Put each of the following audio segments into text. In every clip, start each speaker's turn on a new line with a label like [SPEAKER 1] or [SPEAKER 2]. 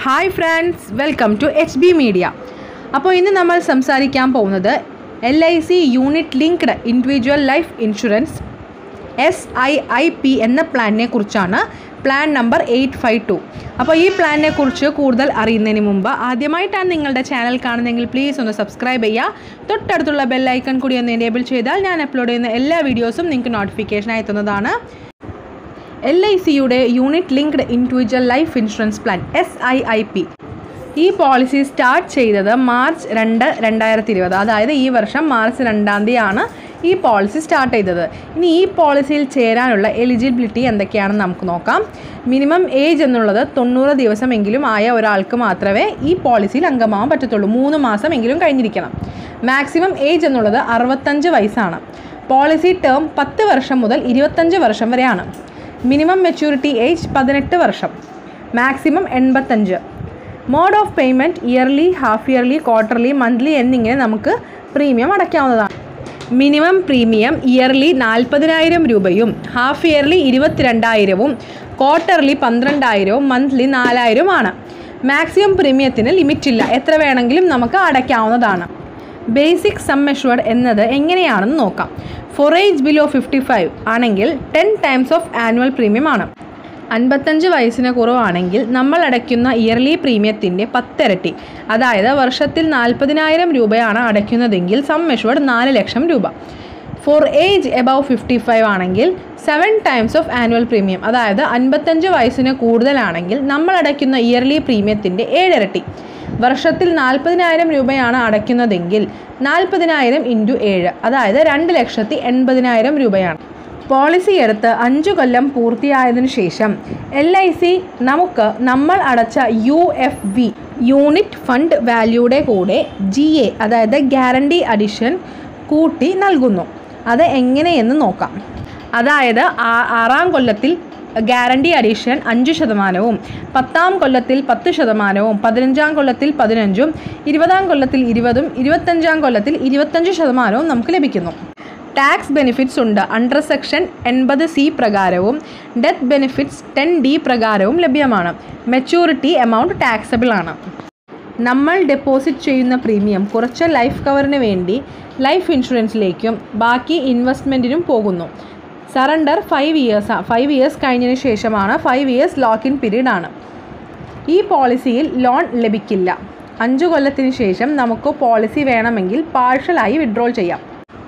[SPEAKER 1] hi friends welcome to H B media അപ്പോൾ ഇന്ന് നമ്മൾ സംസാരിക്കാൻ പോകുന്നത് L I C unit linked individual life insurance S I I P എന്ന പ്ലാനിനെ കുറിച്ചാണ് plan number eight five two അപ്പോൾ ഈ പ്ലാനിനെ കുറിച്ച് കൂടുതൽ അറിയുന്നതിന് മുമ്പ് ആദ്യമായിട്ടാണ് നിങ്ങളുടെ ചാനൽ കാണുന്നതെങ്കിൽ പ്ലീസ് ഒന്ന് സബ്സ്ക്രൈബ് ചെയ്യുക തൊട്ടടുത്തുള്ള ബെല്ലൈക്കൺ കൂടി ഒന്ന് എനേബിൾ ചെയ്താൽ ഞാൻ അപ്ലോഡ് ചെയ്യുന്ന എല്ലാ വീഡിയോസും നിങ്ങൾക്ക് നോട്ടിഫിക്കേഷൻ എത്തുന്നതാണ് എൽ ഐ സിയുടെ unit linked individual life insurance plan S I I P ഈ പോളിസി സ്റ്റാർട്ട് ചെയ്തത് മാർച്ച് രണ്ട് രണ്ടായിരത്തി ഇരുപത് അതായത് ഈ വർഷം മാർച്ച് രണ്ടാം തീയതിയാണ് ഈ പോളിസി സ്റ്റാർട്ട് ചെയ്തത് ഇനി ഈ പോളിസിയിൽ ചേരാനുള്ള എലിജിബിലിറ്റി എന്തൊക്കെയാണെന്ന് നമുക്ക് നോക്കാം മിനിമം ഏജ് എന്നുള്ളത് തൊണ്ണൂറ് ദിവസമെങ്കിലും ആയ ഒരാൾക്ക് മാത്രമേ ഈ പോളിസിയിൽ അംഗമാവാൻ പറ്റത്തുള്ളൂ മൂന്ന് മാസം എങ്കിലും കഴിഞ്ഞിരിക്കണം മാക്സിമം ഏജ് എന്നുള്ളത് അറുപത്തഞ്ച് വയസ്സാണ് പോളിസി ടേം പത്ത് വർഷം മുതൽ ഇരുപത്തഞ്ച് വർഷം വരെയാണ് മിനിമം മെച്യൂരിറ്റി ഏജ് പതിനെട്ട് വർഷം മാക്സിമം എൺപത്തഞ്ച് mode of payment yearly half yearly quarterly monthly എന്നിങ്ങനെ നമുക്ക് പ്രീമിയം അടയ്ക്കാവുന്നതാണ് മിനിമം പ്രീമിയം ഇയർലി നാൽപ്പതിനായിരം രൂപയും ഹാഫ് ഇയർലി ഇരുപത്തിരണ്ടായിരവും ക്വാർട്ടർലി പന്ത്രണ്ടായിരവും മന്ത്ലി നാലായിരവുമാണ് മാക്സിമം പ്രീമിയത്തിന് ലിമിറ്റില്ല എത്ര വേണമെങ്കിലും നമുക്ക് അടയ്ക്കാവുന്നതാണ് ബേസിക് സം മെഷുവർഡ് എന്നത് എങ്ങനെയാണെന്ന് നോക്കാം for age below fifty five ആണെങ്കിൽ ten times of annual premium ആണ് അൻപത്തഞ്ച് വയസ്സിന് കുറവാണെങ്കിൽ നമ്മൾ അടയ്ക്കുന്ന ഇയർലി പ്രീമിയത്തിൻ്റെ പത്തിരട്ടി അതായത് വർഷത്തിൽ നാൽപ്പതിനായിരം രൂപയാണ് അടയ്ക്കുന്നതെങ്കിൽ സം മെഷുവർഡ് നാല് ലക്ഷം രൂപ for age above fifty five ആണെങ്കിൽ seven times of annual premium അതായത് അൻപത്തഞ്ച് വയസ്സിന് കൂടുതലാണെങ്കിൽ നമ്മൾ അടയ്ക്കുന്ന ഇയർലി പ്രീമിയത്തിൻ്റെ ഏഴിരട്ടി വർഷത്തിൽ നാൽപ്പതിനായിരം രൂപയാണ് അടയ്ക്കുന്നതെങ്കിൽ നാൽപ്പതിനായിരം ഇൻറ്റു ഏഴ് അതായത് രണ്ട് ലക്ഷത്തി എൺപതിനായിരം രൂപയാണ് പോളിസി എടുത്ത് അഞ്ചു കൊല്ലം പൂർത്തിയായതിനു ശേഷം എൽ ഐ സി നമുക്ക് നമ്മൾ അടച്ച U F V unit fund വാല്യൂടെ കൂടെ ജി എ അതായത് ഗ്യാരണ്ടി അഡിഷൻ കൂട്ടി നൽകുന്നു അത് എങ്ങനെയെന്ന് നോക്കാം അതായത് ആ- ആറാം കൊല്ലത്തിൽ ഗ്യാരണ്ടി അഡീഷൻ അഞ്ച് ശതമാനവും പത്താം കൊല്ലത്തിൽ പത്ത് ശതമാനവും പതിനഞ്ചാം കൊല്ലത്തിൽ പതിനഞ്ചും ഇരുപതാം കൊല്ലത്തിൽ ഇരുപതും ഇരുപത്തഞ്ചാം കൊല്ലത്തിൽ ഇരുപത്തഞ്ച് ശതമാനവും നമുക്ക് ലഭിക്കുന്നു ടാക്സ് ബെനിഫിറ്റ്സ് ഉണ്ട് അണ്ടർ സെക്ഷൻ എൺപത് സി പ്രകാരവും ഡെത്ത് ബെനിഫിറ്റ്സ് ടെൻ ഡി പ്രകാരവും ലഭ്യമാണ് മെച്യൂരിറ്റി എമൗണ്ട് ടാക്സബിൾ ആണ് നമ്മൾ ഡെപ്പോസിറ്റ് ചെയ്യുന്ന പ്രീമിയം കുറച്ച് ലൈഫ് കവറിന് വേണ്ടി ലൈഫ് ഇൻഷുറൻസിലേക്കും ബാക്കി ഇൻവെസ്റ്റ്മെൻറ്റിനും പോകുന്നു surrender five years five years കഴിഞ്ഞതിന് ശേഷമാണ് five years lock in period ആണ് ഈ പോളിസിയിൽ ലോൺ ലഭിക്കില്ല അഞ്ച് കൊല്ലത്തിന് ശേഷം നമുക്ക് പോളിസി വേണമെങ്കിൽ പാർഷ്യലായി വിഡ്രോൾ ചെയ്യാം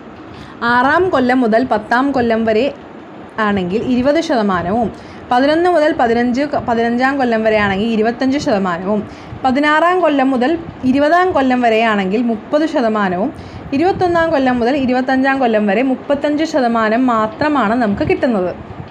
[SPEAKER 1] ആറാം കൊല്ലം മുതൽ പത്താം കൊല്ലം വരെ ആണെങ്കിൽ ഇരുപത് ശതമാനവും പതിനൊന്ന് മുതൽ പതിനഞ്ച് ക- പതിനഞ്ചാം കൊല്ലം വരെ ആണെങ്കിൽ ഇരുപത്തഞ്ച് ശതമാനവും പതിനാറാം കൊല്ലം മുതൽ ഇരുപതാം കൊല്ലം വരെ ആണെങ്കിൽ മുപ്പത് ശതമാനവും ഇരുപത്തൊന്നാം കൊല്ലം മുതൽ ഇരുപത്തഞ്ചാം കൊല്ലം വരെ മുപ്പത്തഞ്ച് ശതമാനം മാത്രമാണ് നമുക്ക് കിട്ടുന്നത്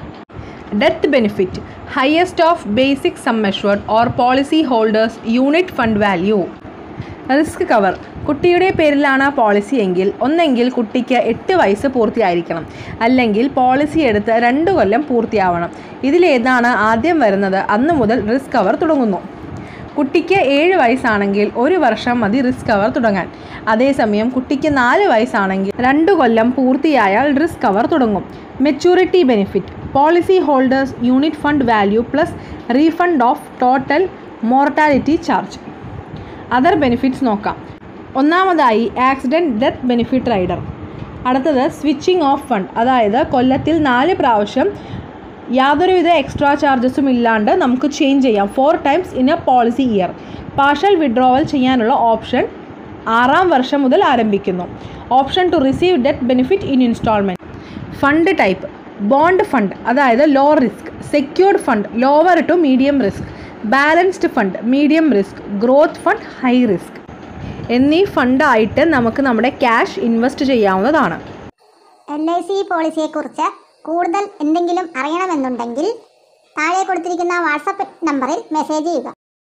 [SPEAKER 1] death benefit highest of basic sum assured or policy holders unit fund value risk cover കുട്ടിയുടെ പേരിലാണ് പോളിസി എങ്കിൽ ഒന്നെങ്കിൽ കുട്ടിക്ക് എട്ട് വയസ്സ് പൂർത്തിയായിരിക്കണം അല്ലെങ്കിൽ പോളിസി എടുത്ത് രണ്ട് കൊല്ലം പൂർത്തിയാവണം ഇതിലേതാണ് ആദ്യം വരുന്നത് അന്ന് മുതൽ റിസ്ക് കവർ തുടങ്ങുന്നു കുട്ടിക്ക് ഏഴ് വയസ്സാണെങ്കിൽ ഒരു വർഷം മതി റിസ്ക് കവർ തുടങ്ങാൻ അതേസമയം കുട്ടിക്ക് നാല് വയസ്സാണെങ്കിൽ രണ്ട് കൊല്ലം പൂർത്തിയായാൽ റിസ്ക് കവർ തുടങ്ങും maturity benefit policy holders unit fund value plus refund of total mortality charge other benefits നോക്കാം ഒന്നാമതായി ആക്സിഡൻറ്റ് ഡെത്ത് ബെനിഫിറ്റ് റൈഡർ അടുത്തത് സ്വിച്ചിങ് ഓഫ് ഫണ്ട് അതായത് കൊല്ലത്തിൽ നാല് പ്രാവശ്യം യാതൊരുവിധ എക്സ്ട്രാ ചാർജസും ഇല്ലാണ്ട് നമുക്ക് ചേഞ്ച് ചെയ്യാം four times in a policy year partial withdrawal ചെയ്യാനുള്ള ഓപ്ഷൻ ആറാം വർഷം മുതൽ ആരംഭിക്കുന്നു option to receive death benefit in instalment fund type bond fund അതായത് low risk secured fund lower to medium risk balanced fund medium risk growth fund high risk എന്നീ ഫണ്ടായിട്ട് നമുക്ക് നമ്മുടെ ക്യാഷ് ഇൻവെസ്റ്റ് ചെയ്യാവുന്നതാണ്
[SPEAKER 2] എൽ ഐ സി പോളിസിയെക്കുറിച്ച് കൂടുതൽ എന്തെങ്കിലും അറിയണമെന്നുണ്ടെങ്കിൽ താഴെ കൊടുത്തിരിക്കുന്ന വാട്സപ്പ് നമ്പറിൽ മെസ്സേജ് ചെയ്യുക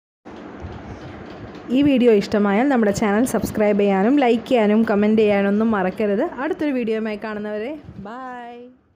[SPEAKER 1] ഈ വീഡിയോ ഇഷ്ടമായാൽ നമ്മുടെ ചാനൽ സബ്സ്ക്രൈബ് ചെയ്യാനും ലൈക്ക് ചെയ്യാനും കമൻറ്റ് ചെയ്യാനൊന്നും മറക്കരുത് അടുത്തൊരു വീഡിയോയുമായി കാണുന്നവരെ ബൈ